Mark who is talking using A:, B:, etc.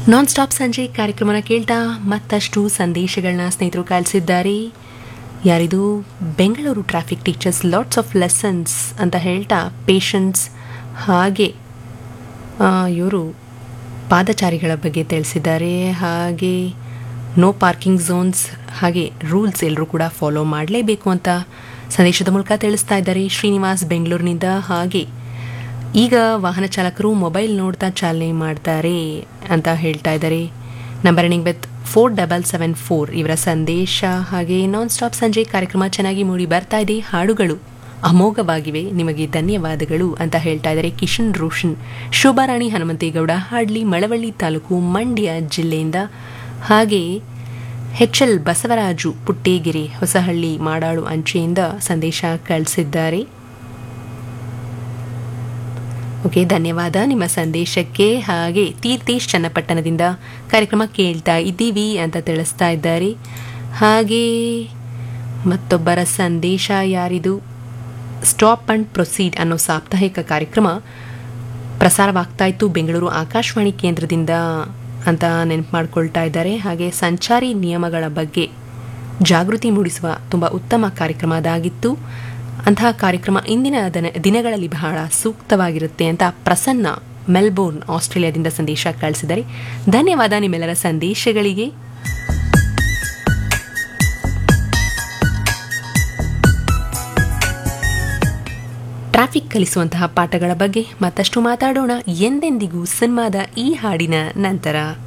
A: non stop ಸಂಜೆ ಕಾರ್ಯಕ್ರಮನ ಕೇಳ್ತಾ ಮತ್ತಷ್ಟು ಸಂದೇಶಗಳನ್ನ ಸ್ನೇಹಿತರು ಕಳಿಸಿದ್ದಾರೆ ಯಾರಿದು Bengaluru traffic teachers lots of lessons ಅಂತ ಹೇಳ್ತಾ ಪೇಷನ್ಸ್ ಹಾಗೆ ಇವರು ಪಾದಚಾರಿಗಳ ಬಗ್ಗೆ ತಿಳಿಸಿದ್ದಾರೆ ಹಾಗೆ ನೋ ಪಾರ್ಕಿಂಗ್ ಝೋನ್ಸ್ ಹಾಗೆ ರೂಲ್ಸ್ ಎಲ್ಲರೂ ಕೂಡ ಫಾಲೋ ಮಾಡಲೇಬೇಕು ಅಂತ ಸಂದೇಶದ ಮೂಲಕ ತಿಳಿಸ್ತಾ ಇದ್ದಾರೆ ಶ್ರೀನಿವಾಸ್ ಬೆಂಗಳೂರಿನಿಂದ ಹಾಗೆ ಈಗ ವಾಹನ ಚಾಲಕರು ಮೊಬೈಲ್ ನೋಡ್ತಾ ಚಾಲನೆ ಮಾಡ್ತಾರೆ ಅಂತ ಹೇಳ್ತಾ ಇದ್ದಾರೆ number ending with four double seven four ಇವರ ಸಂದೇಶ ಹಾಗೆ ನಾನ್ ಸ್ಟಾಪ್ ಸಂಜೆ ಕಾರ್ಯಕ್ರಮ ಚೆನ್ನಾಗಿ ಮೂಡಿ ಬರ್ತಾ ಇದೆ ಹಾಡುಗಳು ಅಮೋಘವಾಗಿವೆ ನಿಮಗೆ ಧನ್ಯವಾದಗಳು ಅಂತ ಹೇಳ್ತಾ ಇದ್ದಾರೆ ಕಿಶನ್ ರೋಷನ್ ಶೋಭಾರಾಣಿ ಹನುಮಂತೇಗೌಡ ಹಾಡ್ಲಿ ಮಳವಳ್ಳಿ ತಾಲೂಕು ಮಂಡ್ಯ ಜಿಲ್ಲೆಯಿಂದ ಹಾಗೆ ಎಚ್ ಎಲ್ ಬಸವರಾಜು ಪುಟ್ಟೇಗೆರೆ ಹೊಸಹಳ್ಳಿ ಮಾಡಾಳು ಅಂಚೆಯಿಂದ ಸಂದೇಶ ಕಳಿಸಿದ್ದಾರೆ ಓಕೆ ಧನ್ಯವಾದ ನಿಮ್ಮ ಸಂದೇಶಕ್ಕೆ ಹಾಗೆ ತೀರ್ಥೇಶ್ ಚನ್ನಪಟ್ಟಣದಿಂದ ಕಾರ್ಯಕ್ರಮ ಕೇಳ್ತಾ ಇದ್ದೀವಿ ಅಂತ ತಿಳಿಸ್ತಾ ಇದ್ದಾರೆ ಹಾಗೆ ಮತ್ತೊಬ್ಬರ ಸಂದೇಶ ಯಾರಿದು ಸ್ಟಾಪ್ ಅಂಡ್ ಪ್ರೊಸೀಡ್ ಅನ್ನೋ ಸಾಪ್ತಾಹಿಕ ಕಾರ್ಯಕ್ರಮ ಪ್ರಸಾರವಾಗ್ತಾ ಇತ್ತು ಬೆಂಗಳೂರು ಆಕಾಶವಾಣಿ ಕೇಂದ್ರದಿಂದ ಅಂತ ನೆನಪು ಮಾಡ್ಕೊಳ್ತಾ ಇದ್ದಾರೆ ಹಾಗೆ ಸಂಚಾರಿ ನಿಯಮಗಳ ಬಗ್ಗೆ ಜಾಗೃತಿ ಮೂಡಿಸುವ ತುಂಬ ಉತ್ತಮ ಕಾರ್ಯಕ್ರಮ ಅದಾಗಿತ್ತು ಅಂತಹ ಕಾರ್ಯಕ್ರಮ ಇಂದಿನ ದನ ದಿನಗಳಲ್ಲಿ ಬಹಳ ಸೂಕ್ತವಾಗಿರುತ್ತೆ ಅಂತ ಪ್ರಸನ್ನ ಮೆಲ್ಬೋರ್ನ್ ಆಸ್ಟ್ರೇಲಿಯಾದಿಂದ ಸಂದೇಶ ಕಳಿಸಿದ್ದಾರೆ ಧನ್ಯವಾದ ನಿಮ್ಮೆಲ್ಲರ ಸಂದೇಶಗಳಿಗೆ ಟ್ರಾಫಿಕ್ ಕಲಿಸುವಂತಹ ಪಾಠಗಳ ಬಗ್ಗೆ ಮತ್ತಷ್ಟು ಮಾತಾಡೋಣ ಎಂದೆಂದಿಗೂ ಸಿನಿಮಾದ ಈ ಹಾಡಿನ ನಂತರ